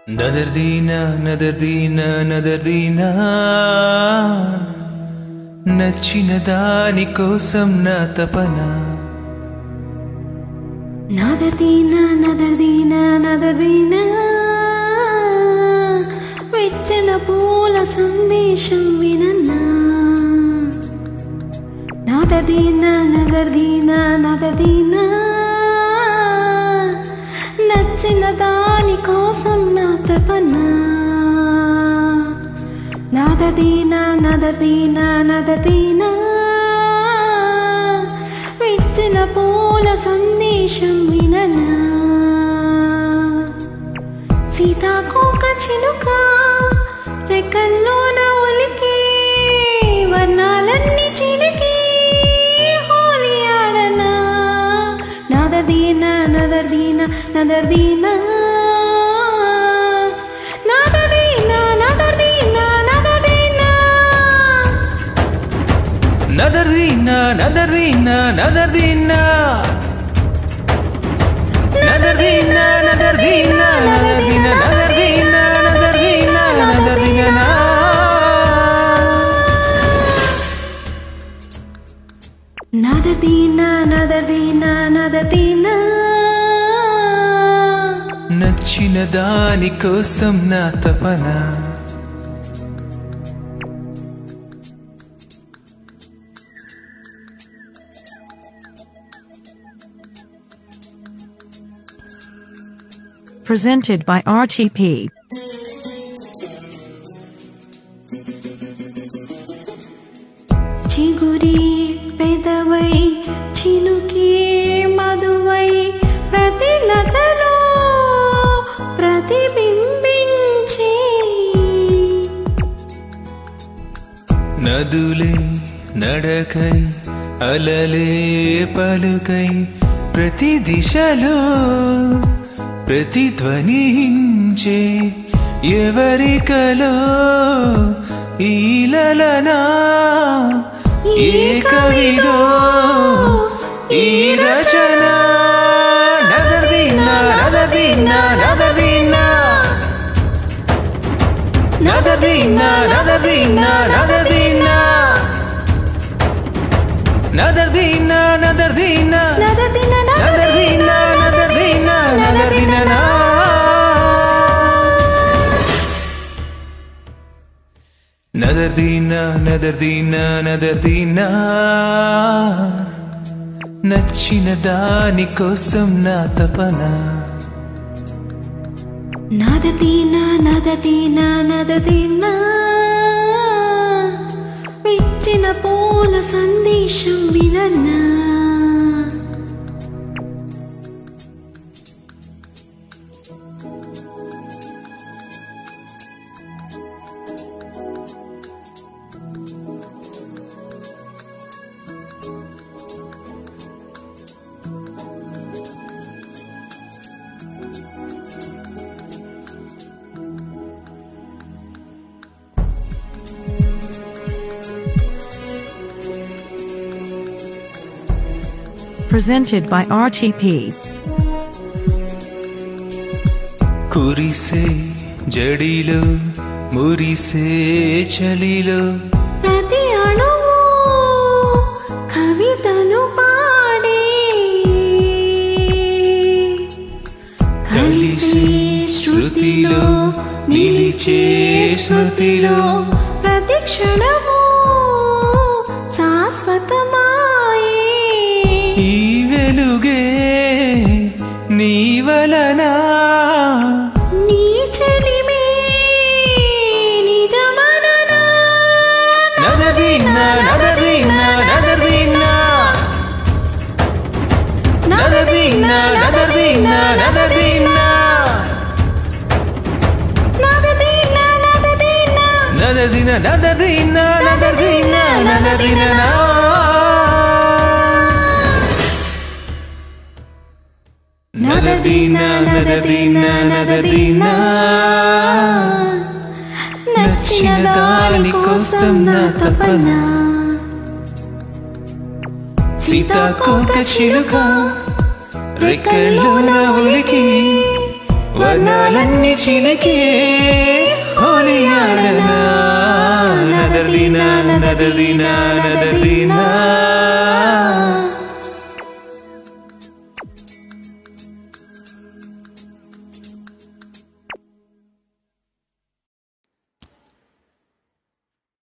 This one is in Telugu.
నదర్దీనా నదర్దీనా నదర్దీనా నచ్చిన దాని కోసం నా తపన నాదదీనా నదదీనా నదదీనా వెచ్చన పూల సందేశం వినన్నా నాదదీనా నదదీనా నదదీనా నచ్చిన దాని కోసం నా తపన నాదదీనా నదదీనా నదదీనా విచ్చిన పూల సందేశం విననా సీతాకోక చిలుక రెక్కల్లోన ఒలికి వర్ణాలన్నీ చిలికి హోలీ ఆడనా నాదదీనా నదర్దీనా నదర్దీనా నాదదీనా నదర్దీనా నదర్దీనా నదర్దీనా నదర్దీనా నదర్దీనా నదర్దీనా నదర్దీనా నదర్దీనా నదర్దీనా నదర్దీనా నదర్దీనా నదదీనా నదదీనా నదదీనా నచ్చిన దాని కోసం నా తపన Presented by RTP. చిగురి పెదవై చినుకి మధువై ప్రతి లతలో ప్రతిబింబించి నదులే నడకై అలలే పలుకై ప్రతి దిశలో ప్రతిధ్వనించే ఎవరికలో ఈలలనా ఏ కవిదో ఈ రచన నదర్దీనా నదర్దీనా నదర్దీనా నదర్దీనా నదర్దీనా నదర్దీనా నదర్దీనా నదర్దీనా నదదిన నదర్దీనా నదర్దీనా నదర్దీనా నదర్దీనా నదర్దీనా నదర్దీనా నచ్చిన దాని కోసం నా తపన నదదీనా నదదీనా నదదీనా విచ్చిన పూల సందేశం వినన్నా Presented by RTP. కురిసే జడిలో మురిసే చలిలో ప్రతి అణువు కవితలు పాడే కలిసి శృతిలో నిలిచే శృతిలో ప్రతి క్షణము శాశ్వతమాయే ఈ వెలుగే నీ వలనా నీ చెలిమే నిజమననా నదదీనా నదదీనా నదదీనా నదదీనా నదదీనా నదదీనా నదదీనా నదదీనా నదదీన నదదీన నదదీన నదదీన నదదీన నదదీన నదదీన నచ్చిన దాని కోసం నా తపన సీతాకోక చిలుక రెక్కల్లో నా ఉలికి వర్ణ వర్ణాలన్నీ చిలికే హోలీ ఆడనా నదర్దినా నదర్దినా నదర్దినా